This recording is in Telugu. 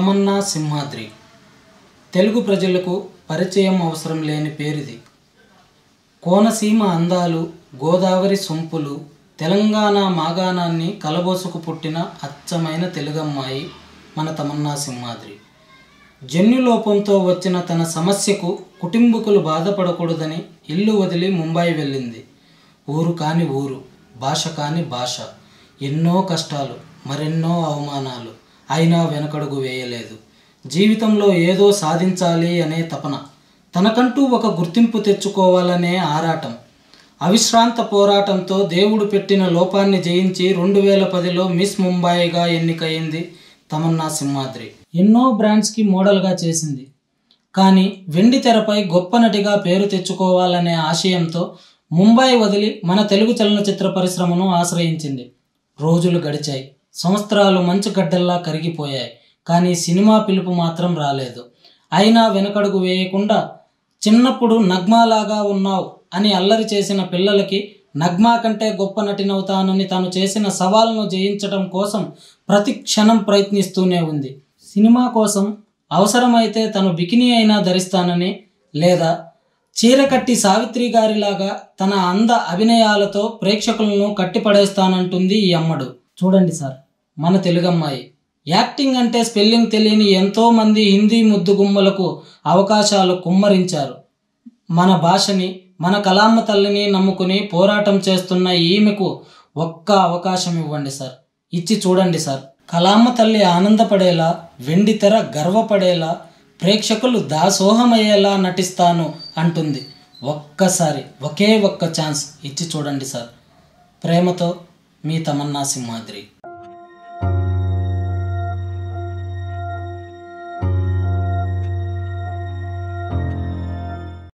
తమన్నా సింహాద్రి తెలుగు ప్రజలకు పరిచయం అవసరం లేని పేరిది కోనసీమ అందాలు గోదావరి సొంపులు తెలంగాణ మాగాణాన్ని కలబోసుకు పుట్టిన అచ్చమైన తెలుగమ్మాయి మన తమన్నా సింహాద్రి జన్యులోపంతో వచ్చిన తన సమస్యకు కుటుంబకులు బాధపడకూడదని ఇల్లు వదిలి ముంబై వెళ్ళింది ఊరు కాని ఊరు భాష కాని భాష ఎన్నో కష్టాలు మరెన్నో అవమానాలు అయినా వెనకడుగు వేయలేదు జీవితంలో ఏదో సాధించాలి అనే తపన తనకంటూ ఒక గుర్తింపు తెచ్చుకోవాలనే ఆరాటం అవిశ్రాంత పోరాటంతో దేవుడు పెట్టిన లోపాన్ని జయించి రెండు వేల పదిలో మిస్ ముంబాయిగా ఎన్నికయింది తమన్నా సింహాద్రి ఎన్నో బ్రాండ్స్కి మోడల్గా చేసింది కానీ వెండి తెరపై గొప్ప నటిగా పేరు తెచ్చుకోవాలనే ఆశయంతో ముంబై వదిలి మన తెలుగు చలనచిత్ర పరిశ్రమను ఆశ్రయించింది రోజులు గడిచాయి సంవత్సరాలు మంచు గడ్డల్లా కరిగిపోయాయి కానీ సినిమా పిలుపు మాత్రం రాలేదు అయినా వెనకడుగు వేయకుండా చిన్నప్పుడు నగ్మాలాగా ఉన్నావు అని అల్లరి చేసిన పిల్లలకి నగ్మా కంటే గొప్ప నటినవుతానని తాను చేసిన సవాల్ను జయించడం కోసం ప్రతి క్షణం ప్రయత్నిస్తూనే ఉంది సినిమా కోసం అవసరమైతే తను బికినీ అయినా ధరిస్తానని లేదా చీర కట్టి సావిత్రి గారిలాగా తన అంద అభినయాలతో ప్రేక్షకులను కట్టిపడేస్తానంటుంది ఈ అమ్మడు చూడండి సార్ మన తెలుగమ్మాయి యాక్టింగ్ అంటే స్పెల్లింగ్ తెలియని ఎంతో మంది హిందీ ముద్దుగుమ్మలకు అవకాశాలు కుమ్మరించారు మన భాషని మన కలామ్మ తల్లిని నమ్ముకుని పోరాటం చేస్తున్న ఈమెకు ఒక్క అవకాశం ఇవ్వండి సార్ ఇచ్చి చూడండి సార్ కలామ్మ తల్లి ఆనందపడేలా వెండి తెర గర్వపడేలా ప్రేక్షకులు దాసోహమయ్యేలా నటిస్తాను అంటుంది ఒక్కసారి ఒకే ఒక్క ఛాన్స్ ఇచ్చి చూడండి సార్ ప్రేమతో మీ తమన్నా సింహాద్రి